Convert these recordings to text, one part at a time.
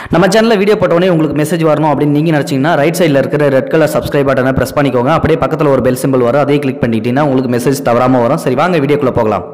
நம்ம சேனலில் வீடியோ போட்டோடனே உங்களுக்கு மெசேஜ் வரணும் அப்படின்னு நீங்கள் நினச்சிங்கன்னா ரைட் சைடில் இருக்கிற ரெட் கலர் சப்ஸ்கிரைப் பட்டனை ப்ரெஸ் பண்ணிக்கோங்க அப்படியே பக்கத்தில் ஒரு பெல் சிம்பிள் வரும் அதையும் கிளிக் பண்ணிக்கிட்டீங்கன்னா உங்களுக்கு மெசேஜ் தவறாமல் வரும் சரி வாங்க வீடியோக்குள்ளே போகலாம்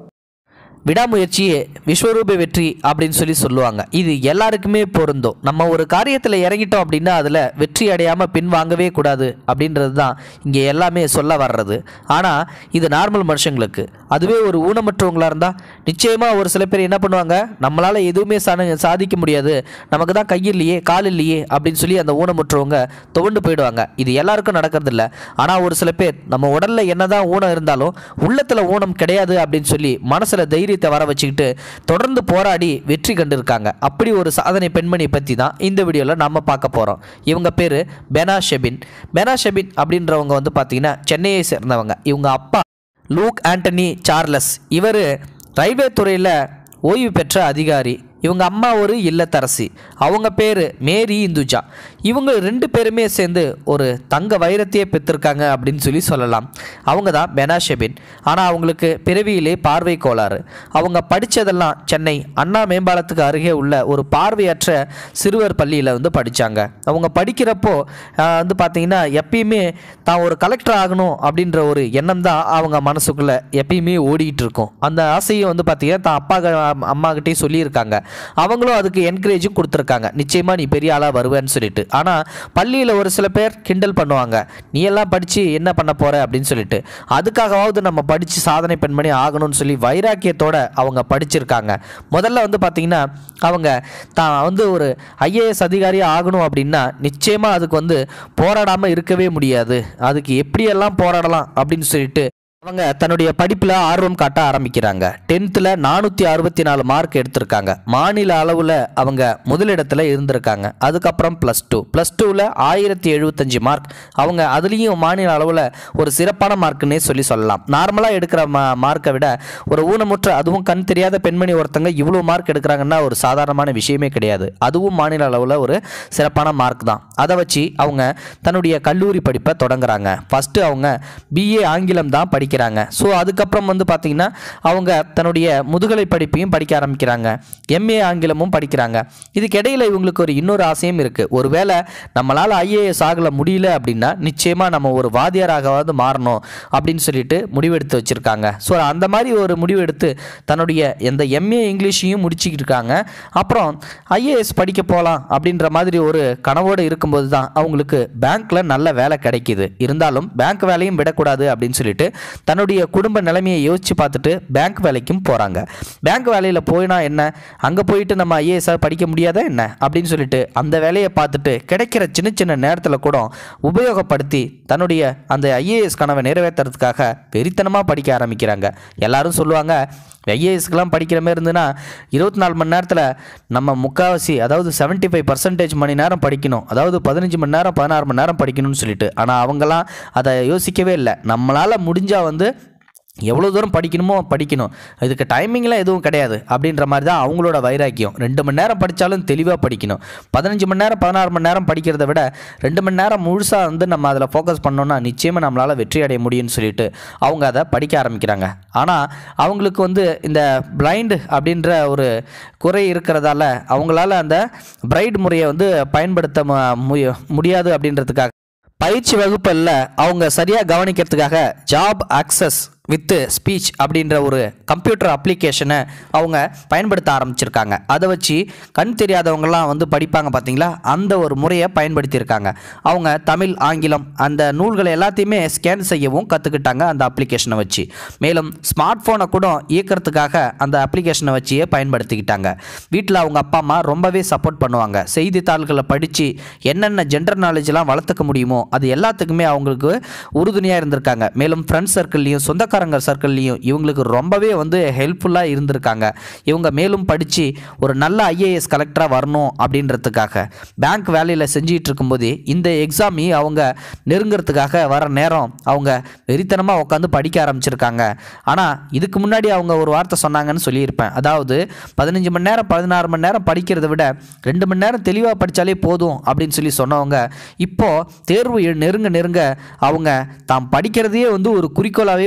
விடாமுயற்சியே விஸ்வரூப வெற்றி அப்படின்னு சொல்லி சொல்லுவாங்க இது எல்லாருக்குமே பொருந்தும் நம்ம ஒரு காரியத்தில் இறங்கிட்டோம் அப்படின்னா அதில் வெற்றி அடையாமல் பின் வாங்கவே கூடாது அப்படின்றது தான் இங்கே எல்லாமே சொல்ல வர்றது ஆனால் இது நார்மல் மனுஷங்களுக்கு அதுவே ஒரு ஊனமற்றவங்களாக இருந்தால் நிச்சயமாக ஒரு சில பேர் என்ன பண்ணுவாங்க நம்மளால் எதுவுமே சாண சாதிக்க முடியாது நமக்கு தான் கை இல்லையே கால் இல்லையே அப்படின்னு சொல்லி அந்த ஊனமுற்றவங்க துவண்டு போயிடுவாங்க இது எல்லாருக்கும் நடக்கிறதில்ல ஆனால் ஒரு சில பேர் நம்ம உடலில் என்னதான் ஊனம் இருந்தாலும் உள்ளத்தில் ஊனம் கிடையாது அப்படின்னு சொல்லி மனசில் தைரியத்தை வர வச்சுக்கிட்டு தொடர்ந்து போராடி வெற்றி கண்டிருக்காங்க அப்படி ஒரு சாதனை பெண்மணி பற்றி தான் இந்த வீடியோவில் நம்ம பார்க்க போகிறோம் இவங்க பேர் பெனா ஷெபின் பெனா ஷெபின் அப்படின்றவங்க வந்து பார்த்தீங்கன்னா சென்னையை சேர்ந்தவங்க இவங்க அப்பா லூக் ஆண்டனி சார்லஸ் இவர் ரயில்வே துறையில் ஓய்வு பெற்ற அதிகாரி இவங்க அம்மா ஒரு இல்லத்தரசி அவங்க பேர் மேரி இந்துஜா இவங்க ரெண்டு பேருமே சேர்ந்து ஒரு தங்க வைரத்தையே பெற்றிருக்காங்க அப்படின்னு சொல்லி சொல்லலாம் அவங்க தான் பெனா ஷெபின் ஆனால் அவங்களுக்கு பிறவியிலே பார்வை கோளாறு அவங்க படித்ததெல்லாம் சென்னை அண்ணா மேம்பாலத்துக்கு அருகே உள்ள ஒரு பார்வையற்ற சிறுவர் பள்ளியில் வந்து படித்தாங்க அவங்க படிக்கிறப்போ ஆஹ், வந்து பார்த்திங்கன்னா எப்பயுமே தான் ஒரு கலெக்டர் ஆகணும் அப்படின்ற ஒரு எண்ணம் தான் அவங்க மனசுக்குள்ளே எப்பயுமே ஓடிக்கிட்டு இருக்கும் அந்த ஆசையை வந்து பார்த்திங்கன்னா தான் அப்பா அம்மாக்கிட்டே சொல்லியிருக்காங்க அவங்களும் அதுக்கு என்கரேஜும் கொடுத்துருக்காங்க நிச்சயமாக நீ பெரிய ஆளாக வருவேன்னு சொல்லிட்டு ஆனால் பள்ளியில் ஒரு சில பேர் கிண்டல் பண்ணுவாங்க நீ எல்லாம் படித்து என்ன பண்ண போகிற அப்படின்னு சொல்லிட்டு அதுக்காகவாவது நம்ம படித்து சாதனை பெண்மணி ஆகணும்னு சொல்லி வைராக்கியத்தோட அவங்க படிச்சிருக்காங்க முதல்ல வந்து பார்த்திங்கன்னா அவங்க தான் வந்து ஒரு ஐஏஎஸ் அதிகாரியாக ஆகணும் அப்படின்னா நிச்சயமாக அதுக்கு வந்து போராடாமல் இருக்கவே முடியாது அதுக்கு எப்படியெல்லாம் போராடலாம் அப்படின்னு சொல்லிட்டு அவங்க தன்னுடைய படிப்பில் ஆர்வம் காட்ட ஆரம்பிக்கிறாங்க டென்த்தில் நானூற்றி அறுபத்தி நாலு மார்க் எடுத்திருக்காங்க மாநில அளவில் அவங்க முதலிடத்தில் இருந்திருக்காங்க அதுக்கப்புறம் ப்ளஸ் டூ ப்ளஸ் டூவில் ஆயிரத்தி எழுபத்தஞ்சு மார்க் அவங்க அதுலேயும் மாநில அளவில் ஒரு சிறப்பான மார்க்குன்னே சொல்லி சொல்லலாம் நார்மலாக எடுக்கிற மா மார்க்கை விட ஒரு ஊனமுற்ற அதுவும் கண் தெரியாத பெண்மணி ஒருத்தங்க இவ்வளோ மார்க் எடுக்கிறாங்கன்னா ஒரு சாதாரணமான விஷயமே கிடையாது அதுவும் மாநில அளவில் ஒரு சிறப்பான மார்க் தான் அதை வச்சு அவங்க தன்னுடைய கல்லூரி படிப்பை தொடங்குறாங்க ஃபஸ்ட்டு அவங்க பிஏ ஆங்கிலம் தான் படிக்கிறாங்க ஸோ அதுக்கப்புறம் வந்து பார்த்திங்கன்னா அவங்க தன்னுடைய முதுகலை படிப்பையும் படிக்க ஆரம்பிக்கிறாங்க எம்ஏ ஆங்கிலமும் படிக்கிறாங்க இதுக்கிடையில் இவங்களுக்கு ஒரு இன்னொரு ஆசையும் இருக்குது ஒருவேளை நம்மளால் ஐஏஎஸ் ஆகல முடியல அப்படின்னா நிச்சயமாக நம்ம ஒரு வாத்தியாராகவாவது மாறணும் அப்படின்னு சொல்லிட்டு முடிவெடுத்து வச்சுருக்காங்க ஸோ அந்த மாதிரி ஒரு முடிவெடுத்து தன்னுடைய எந்த எம்ஏ இங்கிலீஷையும் முடிச்சுக்கிட்டு இருக்காங்க அப்புறம் ஐஏஎஸ் படிக்க போகலாம் அப்படின்ற மாதிரி ஒரு கனவோடு இருக்கும்போது தான் அவங்களுக்கு பேங்க்கில் நல்ல வேலை கிடைக்கிது இருந்தாலும் பேங்க் வேலையும் விடக்கூடாது அப்படின்னு சொல்லிட்டு தன்னுடைய குடும்ப நிலைமையை யோசித்து பார்த்துட்டு பேங்க் வேலைக்கும் போகிறாங்க பேங்க் வேலையில் போயினா என்ன அங்கே போயிட்டு நம்ம ஐஏஎஸ் படிக்க முடியாதா என்ன அப்படின்னு சொல்லிட்டு அந்த வேலையை பார்த்துட்டு கிடைக்கிற சின்ன சின்ன நேரத்தில் கூட உபயோகப்படுத்தி தன்னுடைய அந்த ஐஏஎஸ் கனவை நிறைவேற்றுறதுக்காக வெறித்தனமாக படிக்க ஆரம்பிக்கிறாங்க எல்லாரும் சொல்லுவாங்க ஐஏஎஸ்க்கெலாம் படிக்கிற மாதிரி இருந்துன்னா இருபத்தி நாலு மணி நேரத்தில் நம்ம முக்காவாசி அதாவது 75% ஃபைவ் பர்சன்டேஜ் மணி நேரம் படிக்கணும் அதாவது பதினஞ்சு மணி நேரம் பதினாறு மணி நேரம் படிக்கணும்னு சொல்லிட்டு ஆனால் அவங்களாம் அதை யோசிக்கவே இல்லை நம்மளால் முடிஞ்சால் வந்து எவ்வளோ தூரம் படிக்கணுமோ படிக்கணும் இதுக்கு டைமிங்லாம் எதுவும் கிடையாது அப்படின்ற மாதிரி தான் அவங்களோட வைராக்கியம் ரெண்டு மணி நேரம் படித்தாலும் தெளிவாக படிக்கணும் பதினஞ்சு மணி நேரம் பதினாறு மணி நேரம் படிக்கிறத விட ரெண்டு மணி நேரம் முழுசாக வந்து நம்ம அதில் ஃபோக்கஸ் பண்ணோம்னா நிச்சயமாக நம்மளால் வெற்றி அடைய முடியும்னு சொல்லிட்டு அவங்க அதை படிக்க ஆரம்பிக்கிறாங்க ஆனால் அவங்களுக்கு வந்து இந்த பிளைண்டு அப்படின்ற ஒரு குறை இருக்கிறதால அவங்களால அந்த பிரைட் முறையை வந்து பயன்படுத்த மு- முய- முடியாது அப்படின்றதுக்காக பயிற்சி வகுப்பில் அவங்க சரியாக கவனிக்கிறதுக்காக ஜாப் அக்சஸ் வித் ஸ்பீச் அப்படின்ற ஒரு கம்ப்யூட்டர் அப்ளிகேஷனை அவங்க பயன்படுத்த ஆரம்பிச்சிருக்காங்க அதை வச்சு கண் தெரியாதவங்கலாம் வந்து படிப்பாங்க பார்த்தீங்களா அந்த ஒரு முறையை பயன்படுத்தியிருக்காங்க அவங்க தமிழ் ஆங்கிலம் அந்த நூல்களை எல்லாத்தையுமே ஸ்கேன் செய்யவும் கற்றுக்கிட்டாங்க அந்த அப்ளிகேஷனை வச்சு மேலும் ஸ்மார்ட் ஃபோனை கூட இயக்கிறதுக்காக அந்த அப்ளிகேஷனை வச்சே பயன்படுத்திக்கிட்டாங்க வீட்டில் அவங்க அப்பா அம்மா ரொம்பவே சப்போர்ட் பண்ணுவாங்க செய்தித்தாள்களை படித்து என்னென்ன ஜெண்டர் நாலேஜ்லாம் வளர்த்துக்க முடியுமோ அது எல்லாத்துக்குமே அவங்களுக்கு உறுதுணையாக இருந்திருக்காங்க மேலும் ஃப்ரெண்ட்ஸ் சர்க்கிள்லையும் சொந்தக்காரங்க சர்க்கிள்லையும் இவங்களுக்கு ரொம்பவே வந்து ஹெல்ப்ஃபுல்லாக இருந்திருக்காங்க இவங்க மேலும் படித்து ஒரு நல்ல ஐஏஎஸ் கலெக்டராக வரணும் அப்படின்றதுக்காக பேங்க் வேலையில் செஞ்சிட்டு இருக்கும்போது இந்த எக்ஸாமி அவங்க நெருங்கிறதுக்காக வர நேரம் அவங்க வெறித்தனமாக உட்காந்து படிக்க ஆரம்பிச்சிருக்காங்க ஆனால் இதுக்கு முன்னாடி அவங்க ஒரு வார்த்தை சொன்னாங்கன்னு சொல்லியிருப்பேன் அதாவது பதினஞ்சு மணி நேரம் பதினாறு மணி நேரம் படிக்கிறத விட ரெண்டு மணி நேரம் தெளிவாக படித்தாலே போதும் அப்படின்னு சொல்லி சொன்னவங்க இப்போ தேர்வு எ- நெருங்க நெருங்க அவங்க தாம் படிக்கிறதையே வந்து ஒரு குறிக்கோளாகவே வச்சுருக்காங்க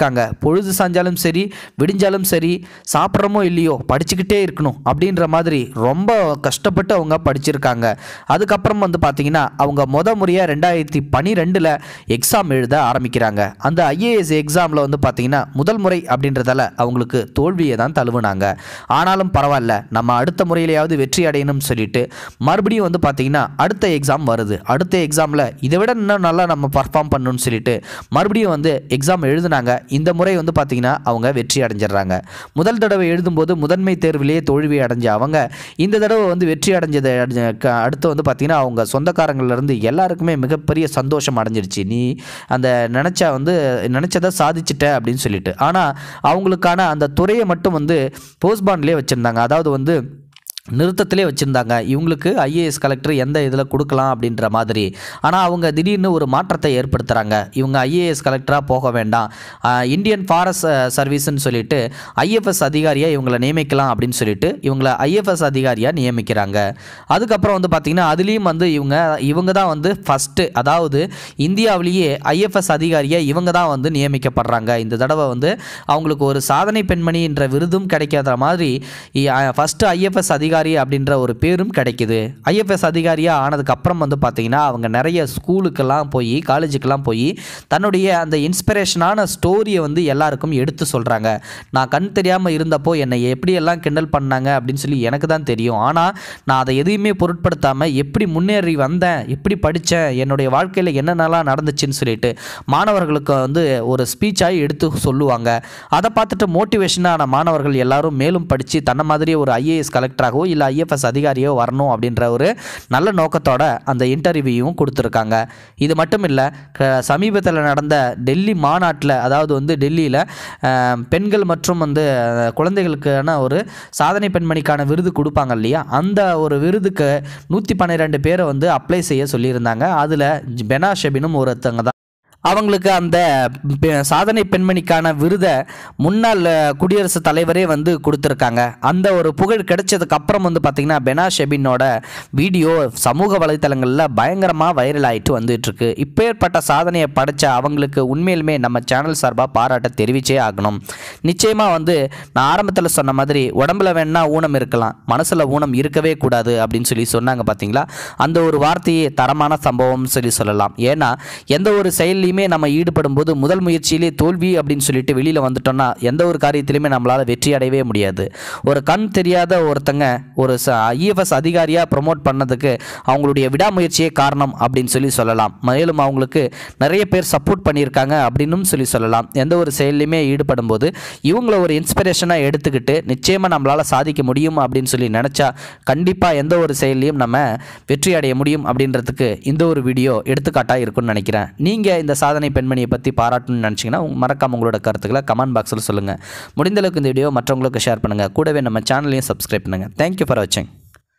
படிச்சிருக்காங்க பொழுது சாஞ்சாலும் சரி விடிஞ்சாலும் சரி சாப்பிட்றமோ இல்லையோ படிச்சுக்கிட்டே இருக்கணும் அப்படின்ற மாதிரி ரொம்ப கஷ்டப்பட்டு அவங்க படிச்சிருக்காங்க அதுக்கப்புறம் வந்து பார்த்தீங்கன்னா அவங்க முத முறையாக ரெண்டாயிரத்தி பன்னிரெண்டில் எக்ஸாம் எழுத ஆரம்பிக்கிறாங்க அந்த ஐஏஎஸ் எக்ஸாமில் வந்து பார்த்தீங்கன்னா முதல் முறை அப்படின்றதால அவங்களுக்கு தோல்வியை தான் தழுவுனாங்க ஆனாலும் பரவாயில்ல நம்ம அடுத்த முறையிலையாவது வெற்றி அடையணும்னு சொல்லிட்டு மறுபடியும் வந்து பார்த்தீங்கன்னா அடுத்த எக்ஸாம் வருது அடுத்த எக்ஸாமில் இதை விட இன்னும் நல்லா நம்ம பர்ஃபார்ம் பண்ணணும்னு சொல்லிட்டு மறுபடியும் வந்து எக்ஸாம் எழுதுனாங்க இந்த முறை வந்து பார்த்தீங்கன்னா அவங்க வெற்றி அடைஞ்சிடுறாங்க முதல் தடவை எழுதும்போது முதன்மை தேர்விலேயே தோல்வி அடைஞ்ச அவங்க இந்த தடவை வந்து வெற்றி அடைஞ்சதை அடைஞ்ச- க- அடுத்து வந்து பார்த்தீங்கன்னா அவங்க சொந்தக்காரங்கள்ல இருந்து எல்லாருக்குமே மிகப்பெரிய சந்தோஷம் அடைஞ்சிருச்சு நீ அந்த நினச்சா வந்து நினச்சதை சாதிச்சிட்ட அப்படின்னு சொல்லிட்டு ஆனால் அவங்களுக்கான அந்த துறையை மட்டும் வந்து போஸ்ட்பாண்ட்லேயே வச்சுருந்தாங்க அதாவது வந்து நிறுத்தத்திலே வச்சுருந்தாங்க இவங்களுக்கு ஐஏஎஸ் கலெக்டர் எந்த இதில் கொடுக்கலாம் அப்படின்ற மாதிரி ஆனால் அவங்க திடீர்னு ஒரு மாற்றத்தை ஏற்படுத்துகிறாங்க இவங்க ஐஏஎஸ் கலெக்டராக போக வேண்டாம் ஆஹ், இந்தியன் ஃபாரஸ்ட் சர்வீஸ்னு சொல்லிட்டு ஐஎஃப்எஸ் அதிகாரியாக இவங்களை நியமிக்கலாம் அப்படின்னு சொல்லிட்டு இவங்களை ஐஎஃப்எஸ் அதிகாரியாக நியமிக்கிறாங்க அதுக்கப்புறம் வந்து பார்த்திங்கன்னா அதுலேயும் வந்து இவங்க இவங்க தான் வந்து ஃபஸ்ட்டு அதாவது இந்தியாவிலேயே ஐஎஃப்எஸ் அதிகாரியாக இவங்க தான் வந்து நியமிக்கப்படுறாங்க இந்த தடவை வந்து அவங்களுக்கு ஒரு சாதனை பெண்மணி என்ற விருதும் கிடைக்காத மாதிரி ஃபஸ்ட்டு ஐஎஃப்எஸ் அதிகாரி அப்படின்ற ஒரு பேரும் கிடைக்குது ஐஎஃப்எஸ் அதிகாரியாக ஆனதுக்கு அப்புறம் வந்து பார்த்தீங்கன்னா அவங்க நிறைய ஸ்கூலுக்கெல்லாம் போய் காலேஜுக்கெல்லாம் போய் தன்னுடைய அந்த இன்ஸ்பிரேஷனான ஸ்டோரியை வந்து எல்லாருக்கும் எடுத்து சொல்கிறாங்க நான் கண் தெரியாமல் இருந்தப்போ என்னை எப்படியெல்லாம் கிண்டல் பண்ணாங்க அப்படின்னு சொல்லி எனக்கு தான் தெரியும் ஆனால் நான் அதை எதையுமே பொருட்படுத்தாமல் எப்படி முன்னேறி வந்தேன் எப்படி படித்தேன் என்னுடைய வாழ்க்கையில் என்னென்னலாம் நடந்துச்சுன்னு சொல்லிட்டு மாணவர்களுக்கு வந்து ஒரு ஸ்பீச்சாக எடுத்து சொல்லுவாங்க அதை பார்த்துட்டு மோட்டிவேஷனான மாணவர்கள் எல்லாரும் மேலும் படித்து தன்னை மாதிரியே ஒரு ஐஏஎஸ் கலெக்டராகவோ இல்லை ஐஎஃப்எஸ் அதிகாரியோ வரணும் அப்படின்ற ஒரு நல்ல நோக்கத்தோட அந்த இன்டர்வியூவும் கொடுத்துருக்காங்க இது மட்டும் இல்லை சமீபத்தில் நடந்த டெல்லி மாநாட்டில் அதாவது வந்து டெல்லியில் பெண்கள் மற்றும் வந்து அஹ், குழந்தைகளுக்கான ஒரு சாதனை பெண்மணிக்கான விருது கொடுப்பாங்க இல்லையா அந்த ஒரு விருதுக்கு நூற்றி பன்னிரெண்டு பேரை வந்து அப்ளை செய்ய சொல்லியிருந்தாங்க அதில் பெனா ஷெபினும் ஒருத்தங்க தான் அவங்களுக்கு அந்த பெ- சாதனை பெண்மணிக்கான விருதை முன்னாள் அஹ், குடியரசுத் தலைவரே வந்து கொடுத்துருக்காங்க அந்த ஒரு புகழ் கிடைச்சதுக்கு அப்புறம் வந்து பார்த்திங்கன்னா பெனா ஷெபினோட வீடியோ சமூக வலைத்தளங்களில் பயங்கரமாக வைரல் ஆகிட்டு வந்துட்டு இருக்கு இப்பேற்பட்ட சாதனையை படைச்ச அவங்களுக்கு உண்மையிலுமே நம்ம சேனல் சார்பாக பாராட்ட தெரிவிச்சே ஆகணும் நிச்சயமாக வந்து நான் ஆரம்பத்தில் சொன்ன மாதிரி உடம்புல வேணா ஊனம் இருக்கலாம் மனசில் ஊனம் இருக்கவே கூடாது அப்படின்னு சொல்லி சொன்னாங்க பார்த்தீங்களா அந்த ஒரு வார்த்தையே தரமான சம்பவம்னு சொல்லி சொல்லலாம் ஏன்னா எந்த ஒரு செயல்லையுமே நம்ம ஈடுபடும் போது முதல் முயற்சியிலே தோல்வி அப்படின்னு சொல்லிட்டு வெளியில் வந்துட்டோம்னா எந்த ஒரு காரியத்திலுமே நம்மளால் வெற்றி அடையவே முடியாது ஒரு கண் தெரியாத ஒருத்தங்க ஒரு ஐஎஃப்எஸ் அதிகாரியாக ப்ரொமோட் பண்ணதுக்கு அவங்களுடைய விடாமுயற்சியே காரணம் அப்படின்னு சொல்லி சொல்லலாம் மேலும் அவங்களுக்கு நிறைய பேர் சப்போர்ட் பண்ணியிருக்காங்க அப்படின்னும் சொல்லி சொல்லலாம் எந்த ஒரு செயல்லையுமே ஈடுபடும் போது இவங்கள ஒரு இன்ஸ்பிரேஷனாக எடுத்துக்கிட்டு நிச்சயமாக நம்மளால் சாதிக்க முடியும் அப்படின்னு சொல்லி நினச்சா கண்டிப்பாக எந்த ஒரு செயல்லையும் நம்ம வெற்றி அடைய முடியும் அப்படின்றதுக்கு இந்த ஒரு வீடியோ எடுத்துக்காட்டாக இருக்கும்னு நினைக்கிறேன் நீங்கள் இந்த சாதனை பெண்மணியை பற்றி பாராட்டணும்னு நினச்சிங்கன்னா மறக்காம உங்களோட கருத்துக்களை கமெண்ட் பாக்ஸில் சொல்லுங்கள் முடிந்த அளவுக்கு இந்த வீடியோ மற்றவங்களுக்கு ஷேர் பண்ணுங்கள் கூடவே நம்ம சேனலையும் சப்ஸ்கிரைப் பண்ணுங்கள் தேங்க்யூ ஃபார் வாட்சிங்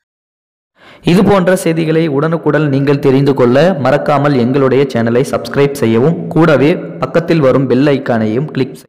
இது போன்ற செய்திகளை உடனுக்குடன் நீங்கள் தெரிந்து கொள்ள மறக்காமல் எங்களுடைய சேனலை சப்ஸ்கிரைப் செய்யவும் கூடவே பக்கத்தில் வரும் பெல் ஐக்கானையும் கிளிக்